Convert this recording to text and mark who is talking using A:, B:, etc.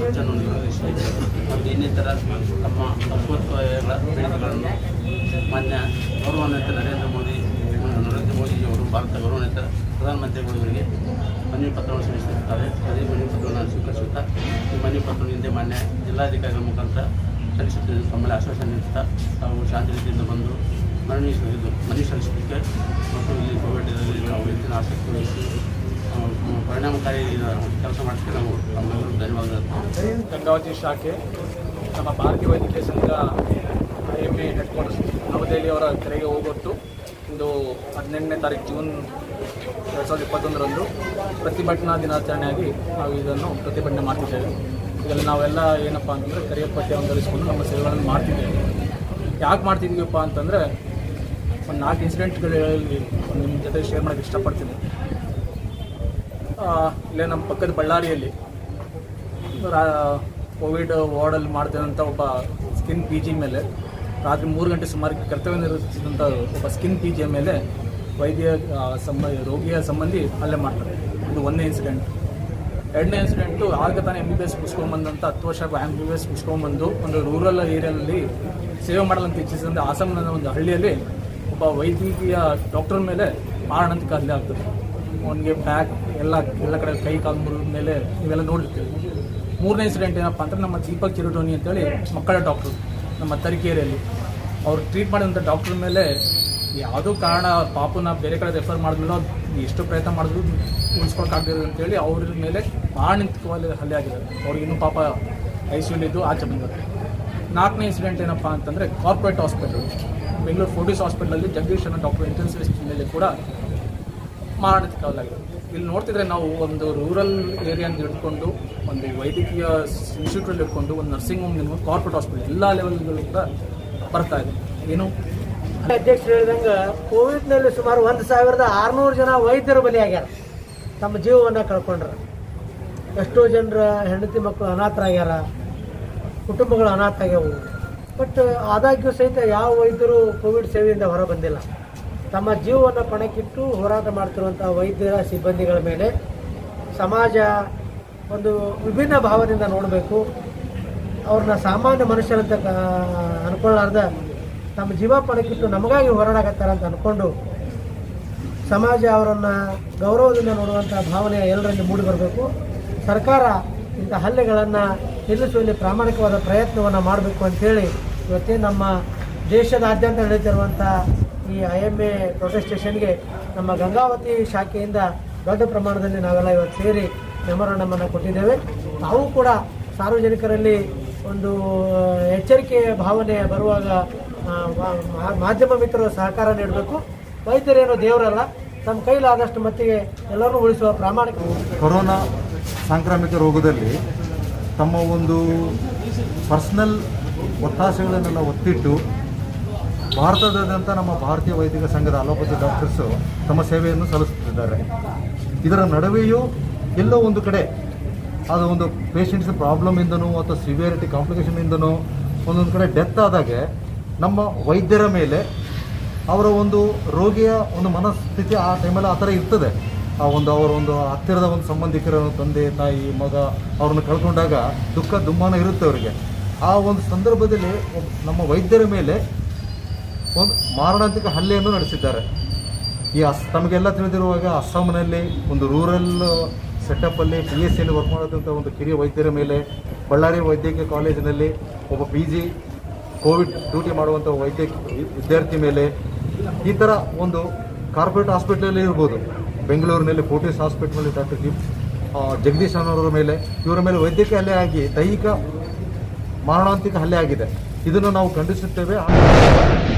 A: ಖರ್ಚನ್ನು ನಿರ್ವಹಿಸಿ ಮತ್ತು ಇನ್ನಿತರ ತಮ್ಮ ಅಪೂರ್ವಗಳ ಬೇಡಿಕೆಗಳನ್ನು ಮಾನ್ಯ ಗೌರವಾನ್ವಿತ ನರೇಂದ್ರ ಮೋದಿ ನರೇಂದ್ರ ಮೋದಿಜಿಯವರು ಭಾರತ ಗೌರವಾನ್ವಿತ ಪ್ರಧಾನಮಂತ್ರಿಗಳವರಿಗೆ ಮನವಿ ಪತ್ರವನ್ನು ಸಲ್ಲಿಸುತ್ತಾರೆ ಅದೇ ಮನವಿ ಪತ್ರವನ್ನು ನಾನು ಸ್ವೀಕರಿಸುತ್ತಾ ಈ ಮನವಿ ಪತ್ರವನ್ನು ಹಿಂದೆ ಮಾನ್ಯ ಜಿಲ್ಲಾಧಿಕಾರಿಗಳ ಮುಖಾಂತರ ಸಲ್ಲಿಸುತ್ತಿದ್ದು ತಮ್ಮಲ್ಲಿ ಆಶ್ವಾಸನೆ ನೀಡುತ್ತಾ ತಾವು ಶಾಂತಿ ರೀತಿಯಿಂದ ಬಂದು ಮನವಿ ಸಲ್ಲಿದ್ದು ಮನವಿ ಸಲ್ಲಿಸಲಿಕ್ಕೆ ಮತ್ತು ಇಲ್ಲಿ ಕೋವಿಡ್ನಲ್ಲಿ ನಾವು ಹೆಚ್ಚಿನ ಆಸಕ್ತಿ ವಹಿಸಿ ಆ, ಪರಿಣಾಮಕಾರಿ ಕೆಲಸ ಮಾಡೋಕ್ಕೆ ನಾವು ತಮ್ಮೆಲ್ಲರೂ ಧನ್ಯವಾದಗಳು
B: ಗಂಗಾವತಿ ಶಾಖೆ ನಮ್ಮ ಭಾರತೀಯ ವೈದ್ಯಕೀಯ ಸಂಘ M A head quarters New Delhi ಅವರ ಕರೆಗೆ ಹೋಗೊಟ್ಟು ಇಂದು ಹದಿನೆಂಟನೇ ತಾರೀಕು ಜೂನ್ ಎರಡು ಸಾವಿರದ ಇಪ್ಪತ್ತೊಂದರಂದು ಪ್ರತಿಭಟನಾ ದಿನಾಚರಣೆಯಾಗಿ ನಾವು ಇದನ್ನು ಪ್ರತಿಭಟನೆ ಮಾಡ್ತಿದ್ದೇವೆ ಇದರಲ್ಲಿ ನಾವೆಲ್ಲ ಏನಪ್ಪ ಅಂತಂದರೆ ಕರಿಯ ಪಠ್ಯವನ್ನು ಧರಿಸಿಕೊಂಡು ನಮ್ಮ ಸೇವೆಗಳನ್ನು ಮಾಡ್ತಿದ್ದೇವೆ ಯಾಕೆ ಮಾಡ್ತಿದ್ದೀವಪ್ಪ ಅಂತಂದರೆ ಒಂದು ನಾಲ್ಕು ಇನ್ಸಿಡೆಂಟ್ಗಳಲ್ಲಿ ನಿಮ್ಮ ಜೊತೆ ಶೇರ್ ಮಾಡೋಕ್ಕೆ ಇಷ್ಟಪಡ್ತೀನಿ ಆ, ಇಲ್ಲೇ ನಮ್ಮ ಪಕ್ಕದ ಬಳ್ಳಾರಿಯಲ್ಲಿ ರಾ- ಕೋವಿಡ್ ವಾರ್ಡಲ್ಲಿ ಮಾಡ್ತಿದ್ದಂಥ ಒಬ್ಬ ಸ್ಕಿನ್ ಪಿ ಜಿ ಮೇಲೆ ರಾತ್ರಿ ಮೂರು ಗಂಟೆ ಸುಮಾರು ಕರ್ತವ್ಯ ನಿರ್ವಹಿಸಿದಂಥ ಒಬ್ಬ ಸ್ಕಿನ್ ಪಿ ಜಿಯ ಮೇಲೆ ವೈದ್ಯ ಆ, ಸಂಬ ರೋಗಿಯ ಸಂಬಂಧಿ ಹಲ್ಲೆ ಮಾಡ್ತಾರೆ ಇದು ಒಂದನೇ ಇನ್ಸಿಡೆಂಟ್ ಎರಡನೇ ಇನ್ಸಿಡೆಂಟು ಆಗ ತಾನೇ ಎಮ್ ಬಿ ಬಿ ಎಸ್ ಮುಗಿಸ್ಕೊಂಬಂದಂಥ ಹತ್ತು ವರ್ಷ ಎಮ್ ಬಿ ಬಿ ಎಸ್ ಮುಗಿಸ್ಕೊಂಬಂದು ಒಂದು ರೂರಲ್ ಏರಿಯಾದಲ್ಲಿ ಸೇವೆ ಮಾಡಲಂತ ಇಚ್ಛಿಸಿದಂಥ ಹಾಸನ ಒಂದು ಹಳ್ಳಿಯಲ್ಲಿ ಒಬ್ಬ ವೈದ್ಯಕೀಯ ಡಾಕ್ಟರ್ ಮೇಲೆ ಮಾರಣಾಂತಿಕ ಹಲ್ಲೆ ಆಗ್ತದೆ ಅವನಿಗೆ ಬ್ಯಾಕ್ ಎಲ್ಲ ಎಲ್ಲ ಕಡೆ ಕೈ ಕಾಲು ಮುರಿದ ಮೇಲೆ ಇವೆಲ್ಲ ನೋಡಿರ್ತೀವಿ ಮೂರನೇ ಇನ್ಸಿಡೆಂಟ್ ಏನಪ್ಪ ಅಂದ್ರೆ ನಮ್ಮ ದೀಪಕ್ ಚಿರುಟೋನಿ ಅಂತೇಳಿ ಮಕ್ಕಳ ಡಾಕ್ಟ್ರು ನಮ್ಮ ತರೀಕೆರೆಯಲ್ಲಿ ಅವ್ರು ಟ್ರೀಟ್ ಮಾಡಿದಂಥ ಡಾಕ್ಟರ್ ಮೇಲೆ ಯಾವುದೋ ಕಾರಣ ಪಾಪನ ಬೇರೆ ಕಡೆ ರೆಫರ್ ಮಾಡಿದ್ರು ಎಷ್ಟು ಪ್ರಯತ್ನ ಮಾಡಿದ್ರು ಉಳಿಸ್ಕೊಳಕ್ಕಾಗದಿರೋದು ಅಂತೇಳಿ ಅವ್ರ ಮೇಲೆ ಮಾರಣಾಂತಿಕವಾಗಿ ಹಲ್ಲೆ ಆಗಿದೆ ಅವ್ರಿಗೆ ಇನ್ನೂ ಪಾಪ ಐ ಸಿ ಇದ್ದು ಆಚೆ ಬಂದಿದ್ದಾರೆ ನಾಲ್ಕನೇ ಇನ್ಸಿಡೆಂಟ್ ಏನಪ್ಪ ಅಂತಂದರೆ ಕಾರ್ಪೊರೇಟ್ ಹಾಸ್ಪಿಟಲ್ ಬೆಂಗಳೂರು ಫೋರ್ಟಿಸ್ ಹಾಸ್ಪಿಟಲಲ್ಲಿ ಜಗದೀಶ್ ಅನ್ನೋ ಡಾಕ್ಟರ್ ಇಂಟೆನ್ಸಿವಿಸ್ಟ್ ಮೇಲೆ ಕೂಡ ಮಾರಣಾಂತಿಕವಾಗಿದೆ ಇಲ್ಲಿ ನೋಡ್ತಿದ್ರೆ ನಾವು ಒಂದು ರೂರಲ್ ಏರಿಯಾ ಹಿಡ್ಕೊಂಡು ಒಂದು ವೈದ್ಯಕೀಯ ಇನ್ಸ್ಟಿಟ್ಯೂಟಲ್ಲಿ ಇಟ್ಕೊಂಡು ಒಂದು ನರ್ಸಿಂಗ್ ಹೋಮ್ ನಿಮ್ಮ ಕಾರ್ಪೊರೇಟ್ ಹಾಸ್ಪಿಟಲ್ ಎಲ್ಲ ಲೆವೆಲ್ಗಳು ಕೂಡ ಬರ್ತಾ ಇದೆ ಏನು
C: ಅಧ್ಯಕ್ಷರು ಹೇಳಿದಂಗೆ ಕೋವಿಡ್ನಲ್ಲಿ ಸುಮಾರು ಒಂದು ಸಾವಿರದ ಆರುನೂರು ಜನ ವೈದ್ಯರು ಬಲಿಯಾಗ್ಯಾರ ತಮ್ಮ ಜೀವವನ್ನು ಕಳ್ಕೊಂಡ್ರ ಎಷ್ಟೋ ಜನರ ಹೆಂಡತಿ ಮಕ್ಕಳು ಅನಾಥರಾಗ್ಯಾರ ಕುಟುಂಬಗಳು ಅನಾಥ ಆಗ್ಯಾವು ಬಟ್ ಆದಾಗ್ಯೂ ಸಹಿತ ಯಾವ ವೈದ್ಯರು ಕೋವಿಡ್ ಸೇವೆಯಿಂದ ಹೊರ ಬಂದಿಲ್ಲ ತಮ್ಮ ಜೀವವನ್ನು ಪಣಕ್ಕಿಟ್ಟು ಹೋರಾಟ ಮಾಡ್ತಿರುವಂಥ ವೈದ್ಯರ ಸಿಬ್ಬಂದಿಗಳ ಮೇಲೆ ಸಮಾಜ ಒಂದು ವಿಭಿನ್ನ ಭಾವದಿಂದ ನೋಡಬೇಕು ಅವ್ರನ್ನ ಸಾಮಾನ್ಯ ಮನುಷ್ಯರಂತ ಕ- ಅನ್ಕೊಳ್ಳಾರ್ದ ತಮ್ಮ ಜೀವ ಪಣಕ್ಕಿಟ್ಟು ನಮಗಾಗಿ ಹೋರಾಡಕತ್ತಾರ ಅಂತ ಅನ್ಕೊಂಡು ಸಮಾಜ ಅವರನ್ನು ಗೌರವದಿಂದ ನೋಡುವಂಥ ಭಾವನೆ ಎಲ್ಲರಲ್ಲಿ ಮೂಡಿ ಬರಬೇಕು ಸರ್ಕಾರ ಇಂಥ ಹಲ್ಲೆಗಳನ್ನು ನಿಲ್ಲಿಸುವಲ್ಲಿ ಪ್ರಾಮಾಣಿಕವಾದ ಪ್ರಯತ್ನವನ್ನು ಮಾಡಬೇಕು ಅಂತೇಳಿ ಇವತ್ತೇ ನಮ್ಮ ದೇಶದಾದ್ಯಂತ ನಡೀತಿರುವಂಥ ಈ ಐ ಎಮ್ ಎ ಪ್ರೊಟೆಸ್ಟೇಷನ್ಗೆ ನಮ್ಮ ಗಂಗಾವತಿ ಶಾಖೆಯಿಂದ ದೊಡ್ಡ ಪ್ರಮಾಣದಲ್ಲಿ ನಾವೆಲ್ಲ ಇವತ್ತು ಸೇರಿ ಮೆಮೊರಂಡಮನ್ನು ಕೊಟ್ಟಿದ್ದೇವೆ ನಾವು ಕೂಡ ಸಾರ್ವಜನಿಕರಲ್ಲಿ ಒಂದು ಎಚ್ಚರಿಕೆಯ ಭಾವನೆ ಬರುವಾಗ ಆ, ಮಾ- ಮಾ- ಮಾಧ್ಯಮ ಮಿತ್ರರು ಸಹಕಾರ ನೀಡಬೇಕು ವೈದ್ಯರೇನು ದೇವರಲ್ಲ ತಮ್ಮ ಕೈಲಾದಷ್ಟು ಮಟ್ಟಿಗೆ ಎಲ್ಲರೂ ಉಳಿಸುವ ಪ್ರಾಮಾಣಿಕ
D: ಕೊರೋನಾ ಸಾಂಕ್ರಾಮಿಕ ರೋಗದಲ್ಲಿ ತಮ್ಮ ಒಂದು ಪರ್ಸನಲ್ ಒತ್ತಾಸೆಗಳನ್ನೆಲ್ಲ ಒತ್ತಿಟ್ಟು ಭಾರತದಾದ್ಯಂತ ನಮ್ಮ ಭಾರತೀಯ ವೈದ್ಯಕ ಸಂಘದ ಅಲೋಪತಿ ಡಾಕ್ಟರ್ಸು ತಮ್ಮ ಸೇವೆಯನ್ನು ಸಲ್ಲಿಸುತ್ತಿದ್ದಾರೆ ಇದರ ನಡುವೆಯೂ ಎಲ್ಲೋ ಒಂದು ಕಡೆ ಅದು ಒಂದು ಪೇಷಂಟ್ಸ್ ಪ್ರಾಬ್ಲಮಿಂದನೋ ಅಥವಾ ಸಿವಿಯರಿಟಿ ಕಾಂಪ್ಲಿಕೇಶನಿಂದನೋ ಒಂದೊಂದು ಕಡೆ ಡೆತ್ ಆದಾಗೆ ನಮ್ಮ ವೈದ್ಯರ ಮೇಲೆ ಅವರ ಒಂದು ರೋಗಿಯ ಒಂದು ಮನಸ್ಥಿತಿ ಆ ಟೈಮಲ್ಲಿ ಆ ಥರ ಇರ್ತದೆ ಆ ಒಂದು ಅವರ ಒಂದು ಹತ್ತಿರದ ಒಂದು ಸಂಬಂಧಿಕರ ತಂದೆ ತಾಯಿ ಮಗ ಅವ್ರನ್ನ ಕಳ್ಕೊಂಡಾಗ ದುಃಖ ದುಮ್ಮಾನ ಇರುತ್ತೆ ಅವರಿಗೆ ಆ ಒಂದು ಸಂದರ್ಭದಲ್ಲಿ ಒಬ್ಬ- ನಮ್ಮ ವೈದ್ಯರ ಮೇಲೆ ಒಂದು ಮಾರಣಾಂತಿಕ ಹಲ್ಲೆಯನ್ನು ನಡೆಸಿದ್ದಾರೆ ಈ ಅಸ್ ತಮಗೆಲ್ಲ ತಿಳಿದಿರುವಾಗ ಅಸ್ಸಾಂನಲ್ಲಿ ಒಂದು ರೂರಲ್ ಸೆಟಪ್ಪಲ್ಲಿ ಪಿ ಎಸ್ ಸಿಯಲ್ಲಿ ವರ್ಕ್ ಮಾಡೋದಂಥ ಒಂದು ಕಿರಿಯ ವೈದ್ಯರ ಮೇಲೆ ಬಳ್ಳಾರಿ ವೈದ್ಯಕೀಯ ಕಾಲೇಜಿನಲ್ಲಿ ಒಬ್ಬ ಪಿ ಜಿ ಕೋವಿಡ್ ಡ್ಯೂಟಿ ಮಾಡುವಂಥ ವೈದ್ಯ ವಿದ್ಯಾರ್ಥಿ ಮೇಲೆ ಈ ಥರ ಒಂದು ಕಾರ್ಪೊರೇಟ್ ಹಾಸ್ಪಿಟ್ಲಲ್ಲಿ ಇರ್ಬೋದು ಬೆಂಗಳೂರಿನಲ್ಲಿ ಫೋರ್ಟಿಸ್ ಹಾಸ್ಪಿಟ್ಲಲ್ಲಿ ಡಾಕ್ಟರ್ ದಿ ಆ, ಜಗದೀಶ್ ಅನ್ನೋರ ಮೇಲೆ ಇವರ ಮೇಲೆ ವೈದ್ಯಕೀಯ ಹಲ್ಲೆ ಆಗಿ ದೈಹಿಕ ಮಾರಣಾಂತಿಕ ಹಲ್ಲೆ ಆಗಿದೆ ಇದನ್ನು ನಾವು ಖಂಡಿಸುತ್ತೇವೆ